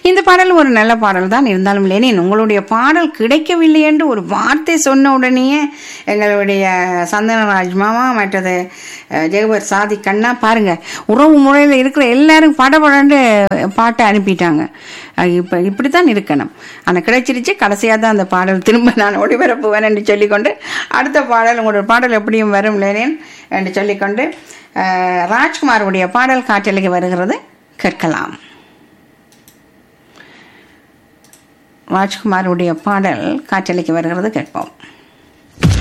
இந்த பாடல் ஒரு நல்ல பாடல் தான் இருந்தாலும் லெனின் உங்களுடைய பாடல் கிடைக்கவில்லை என்று ஒரு வார்த்தை சொன்ன உடனேயே எங்களுடைய சந்தனராஜ் மாமா மற்றது அஹ், ஜெகபர் சாதி கண்ணா பாருங்க உறவு முறையில் இருக்கிற எல்லாரும் படபடன்னு பாட்டை அனுப்பிட்டாங்க அஹ், இப்ப இப்படித்தான் இருக்கணும் அந்த கிடைச்சிருச்சு கடைசியாக தான் அந்த பாடல் திரும்ப நான் ஒளிபரப்புவேன் என்று சொல்லிக்கொண்டு அடுத்த பாடல் உங்களுடைய பாடல் எப்படியும் வரும் லெனின் என்று சொல்லிக்கொண்டு அஹ், ராஜ்குமாருடைய பாடல் காற்றலைக்கு வருகிறது கேட்கலாம் ராஜ்குமாருடைய பாடல் காற்றலைக்கு வருகிறது கேட்போம்